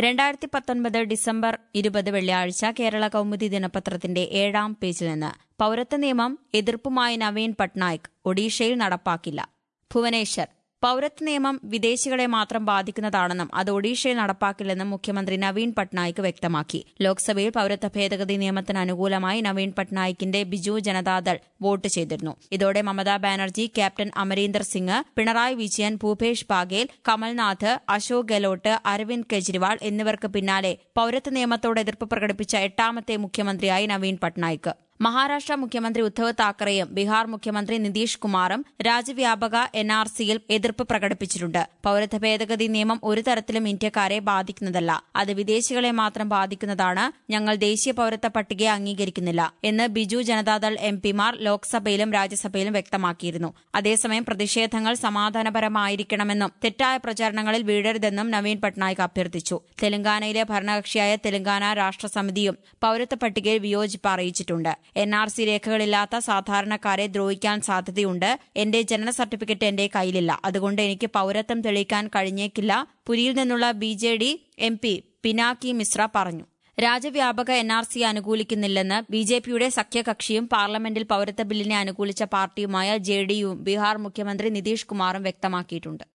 രണ്ടായിരത്തി പത്തൊൻപത് ഡിസംബർ ഇരുപത് വെള്ളിയാഴ്ച കേരള കൗമുദി ദിനപത്രത്തിന്റെ ഏഴാം പേജിൽ നിന്ന് പൌരത്വ നിയമം എതിർപ്പുമായി നവീൻ പട്നായിക് ഒഡീഷയിൽ നടപ്പാക്കില്ല ഭുവനേശ്വർ പൌരത്വ നിയമം വിദേശികളെ മാത്രം ബാധിക്കുന്നതാണെന്നും അത് ഒഡീഷയിൽ നടപ്പാക്കില്ലെന്നും മുഖ്യമന്ത്രി നവീൻ പട്നായിക് വ്യക്തമാക്കി ലോക്സഭയിൽ പൌരത്വ ഭേദഗതി നിയമത്തിന് അനുകൂലമായി നവീൻ പട്നായിക്കിന്റെ ബിജു ജനതാദൾ വോട്ട് ചെയ്തിരുന്നു ഇതോടെ മമതാ ബാനർജി ക്യാപ്റ്റൻ അമരീന്ദർ സിംഗ് പിണറായി വിജയൻ ഭൂപേഷ് ബാഗേൽ കമൽനാഥ് അശോക് ഗെലോട്ട് അരവിന്ദ് കെജ്രിവാൾ എന്നിവർക്ക് പിന്നാലെ പൌരത്വ നിയമത്തോട് എതിർപ്പ് പ്രകടിപ്പിച്ച എട്ടാമത്തെ മുഖ്യമന്ത്രിയായി നവീൻ പട്നായിക് മഹാരാഷ്ട്ര മുഖ്യമന്ത്രി ഉദ്ധവ് താക്കറെയും ബീഹാർ മുഖ്യമന്ത്രി നിതീഷ് കുമാറും രാജ്യവ്യാപക എൻആർസിയിൽ എതിർപ്പ് പ്രകടിപ്പിച്ചിട്ടുണ്ട് പൌരത്വ ഭേദഗതി നിയമം ഒരു തരത്തിലും ഇന്ത്യക്കാരെ ബാധിക്കുന്നതല്ല അത് വിദേശികളെ മാത്രം ബാധിക്കുന്നതാണ് ഞങ്ങൾ ദേശീയ പൌരത്വ പട്ടികയെ അംഗീകരിക്കുന്നില്ല എന്ന് ബിജു ജനതാദൾ എം പിമാർ ലോക്സഭയിലും രാജ്യസഭയിലും വ്യക്തമാക്കിയിരുന്നു അതേസമയം പ്രതിഷേധങ്ങൾ സമാധാനപരമായിരിക്കണമെന്നും തെറ്റായ പ്രചാരണങ്ങളിൽ വീഴരുതെന്നും നവീൻ പട്നായിക് അഭ്യർത്ഥിച്ചു തെലങ്കാനയിലെ ഭരണകക്ഷിയായ തെലങ്കാന രാഷ്ട്ര സമിതിയും പൌരത്വ പട്ടികയിൽ വിയോജിപ്പ് അറിയിച്ചിട്ടുണ്ട് എൻ ആർ സി രേഖകളില്ലാത്ത സാധാരണക്കാരെ ദ്രോഹിക്കാൻ സാധ്യതയുണ്ട് എന്റെ ജനന സർട്ടിഫിക്കറ്റ് എന്റെ കയ്യിലില്ല അതുകൊണ്ട് എനിക്ക് പൌരത്വം തെളിയിക്കാൻ കഴിഞ്ഞേക്കില്ല പുരിയിൽ നിന്നുള്ള B J D M P Pinaki Mishra പറഞ്ഞു രാജ്യവ്യാപക എൻ ആർ സി അനുകൂലിക്കുന്നില്ലെന്ന് ബി ജെ പിയുടെ സഖ്യകക്ഷിയും പാർലമെന്റിൽ പൌരത്വ ബില്ലിനെ അനുകൂലിച്ച പാർട്ടിയുമായ ജെ ഡി യുവും ബീഹാർ മുഖ്യമന്ത്രി നിതീഷ് കുമാറും വ്യക്തമാക്കിയിട്ടുണ്ട്